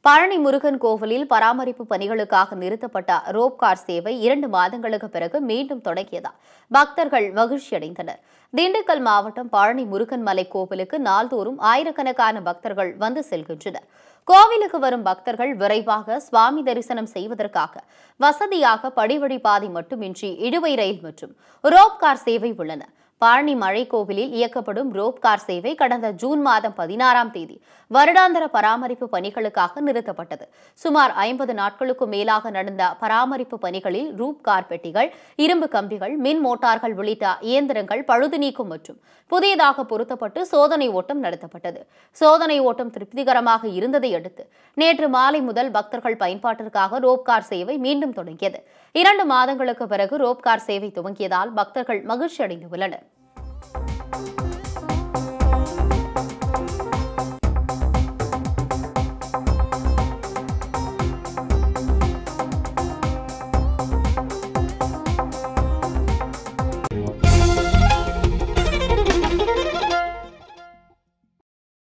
பழனி முருகன் கோவிலில் பராமரிப்பு பணிகளுக்காக நிறுத்தப்பட்ட ரோப் கார் சேவை இரண்டு மாதங்களுக்கு பிறகு மீண்டும் தொடங்கியதால் பக்தர்கள் மகிழ்ச்சியடைந்தனர் திண்டுக்கல் மாவட்டம் பழனி முருகன் மலை கோவிலுக்கு நாள்தோறும் ஆயிரக்கணக்கான பக்தர்கள் வந்து செல்கின்றனர் கோவிலுக்கு வரும் பக்தர்கள் விரைவாக சுவாமி தரிசனம் செய்வதற்காக வசதியாக படிவழி பாதை மட்டுமின்றி இழுவை ரயில் மற்றும் ரோப் கார் சேவை உள்ளன பழனி மழை கோவிலில் இயக்கப்படும் ரோப் கார் சேவை கடந்த ஜூன் மாதம் பதினாறாம் தேதி வருடாந்திர பராமரிப்பு பணிகளுக்காக நிறுத்தப்பட்டது சுமார் ஐம்பது நாட்களுக்கும் மேலாக நடந்த பராமரிப்பு பணிகளில் ரூப் கார் பெட்டிகள் இரும்பு கம்பிகள் மின் மோட்டார்கள் உள்ளிட்ட இயந்திரங்கள் பழுது நீக்கும் மற்றும் புதியதாக பொருத்தப்பட்டு சோதனை ஓட்டம் நடத்தப்பட்டது சோதனை ஓட்டம் திருப்திகரமாக இருந்ததை அடுத்து நேற்று மாலை முதல் பக்தர்கள் பயன்பாட்டிற்காக ரோப் கார் சேவை மீண்டும் தொடங்கியது இரண்டு மாதங்களுக்கு பிறகு ரோப் கார் சேவை துவங்கியதால் பக்தர்கள் மகிழ்ச்சி அடைந்து உள்ளனர்